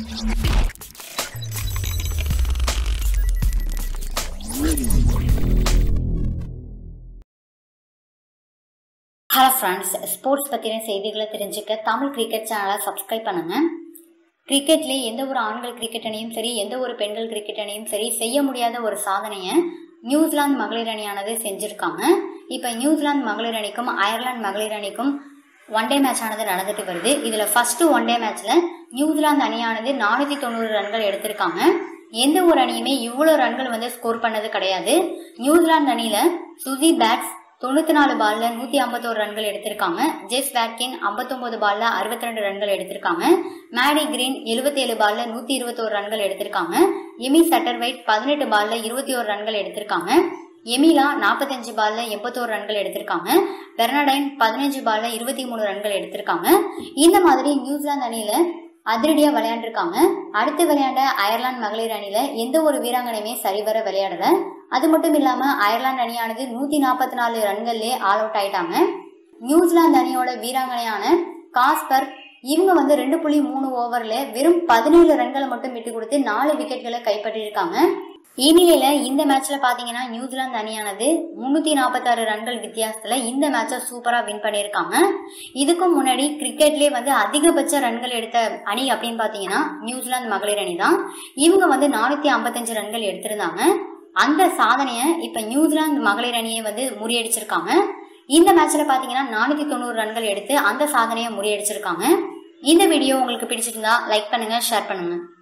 hello friends sports பற்றின செய்திகளை தெரிஞ்சுக்க தமிழ் கிரிக்கெட் சேனலை சப்ஸ்கிரைப் பண்ணுங்கள் கிரிக்கெட்லேயே எந்த ஒரு ஆண்கள் கிரிக்கெட் அணியும் சரி எந்த ஒரு பெண்கள் கிரிக்கெட் அணியும் சரி செய்ய முடியாத ஒரு சாதனையை நியூசிலாந்து மகளிர் அணியானது செஞ்சுருக்காங்க இப்போ நியூசிலாந்து மகளிர் அணிக்கும் அயர்லாந்து மகளிர் அணிக்கும் ஒன் டே மேட்ச் ஆனது நடந்துட்டு வருது இதில் ஃபர்ஸ்ட் ஒன் டே மேட்ச்சில் நியூசிலாந்து அணியானது நானூற்றி தொண்ணூறு ரன்கள் எடுத்திருக்காங்க எந்த ஒரு அணியுமே இவ்வளோ ரன்கள் வந்து ஸ்கோர் பண்ணது கிடையாது நியூசிலாந்து அணியில் சுசி பேட்ஸ் தொண்ணூற்றி நாலு பாலில் நூற்றி ஐம்பத்தோரு ரன்கள் எடுத்திருக்காங்க ஜெஸ் வேட்கின் ஐம்பத்தொம்போது பாலில் அறுபத்தி ரெண்டு ரன்கள் எடுத்திருக்காங்க மேடி கிரீன் எழுபத்தேழு பாலில் நூற்றி இருபத்தோரு ரன்கள் எடுத்திருக்காங்க எமி சட்டர்வைட் பதினெட்டு பாலில் இருபத்தி ஒரு ரன்கள் எடுத்திருக்காங்க எமிலா நாற்பத்தஞ்சு பாலில் எண்பத்தோரு ரன்கள் எடுத்திருக்காங்க பெர்னடைன் பதினஞ்சு பாலில் இருபத்தி மூணு ரன்கள் எடுத்திருக்காங்க இந்த மாதிரி நியூசிலாந்து அணியில் அதிரடியாக விளையாண்டுருக்காங்க அடுத்து விளையாண்ட அயர்லாந்து மகளிர் அணியில் எந்த ஒரு வீராங்கனையுமே சரிவர விளையாடல அது மட்டும் இல்லாமல் அயர்லாந்து அணியானது நூற்றி நாற்பத்தி நாலு ரன்கள்லேயே ஆல் அவுட் ஆயிட்டாங்க நியூசிலாந்து அணியோட வீராங்கனையான காஸ்பர் இவங்க வந்து ரெண்டு புள்ளி மூணு ஓவரில் வெறும் பதினேழு ரன்களை மட்டும் விட்டு கொடுத்து நாலு விக்கெட்களை கைப்பற்றியிருக்காங்க இந்நிலையில இந்த மேட்ச்ல பாத்தீங்கன்னா நியூசிலாந்து அணியானது முன்னூத்தி நாற்பத்தாறு ரன்கள் வித்தியாசத்துல இந்த மேட்சை சூப்பரா வின் பண்ணியிருக்காங்க இதுக்கும் முன்னாடி கிரிக்கெட்லயே வந்து அதிகபட்ச ரன்கள் எடுத்த அணி அப்படின்னு பாத்தீங்கன்னா நியூசிலாந்து மகளிர் அணி தான் இவங்க வந்து நானூத்தி ஐம்பத்தஞ்சு ரன்கள் எடுத்திருந்தாங்க அந்த சாதனையை இப்ப நியூசிலாந்து மகளிர் அணியை வந்து முறியடிச்சிருக்காங்க இந்த மேட்ச்ல பாத்தீங்கன்னா நானூத்தி தொண்ணூறு ரன்கள் எடுத்து அந்த சாதனையை முறியடிச்சிருக்காங்க இந்த வீடியோ உங்களுக்கு பிடிச்சிருந்தா லைக் பண்ணுங்க ஷேர் பண்ணுங்க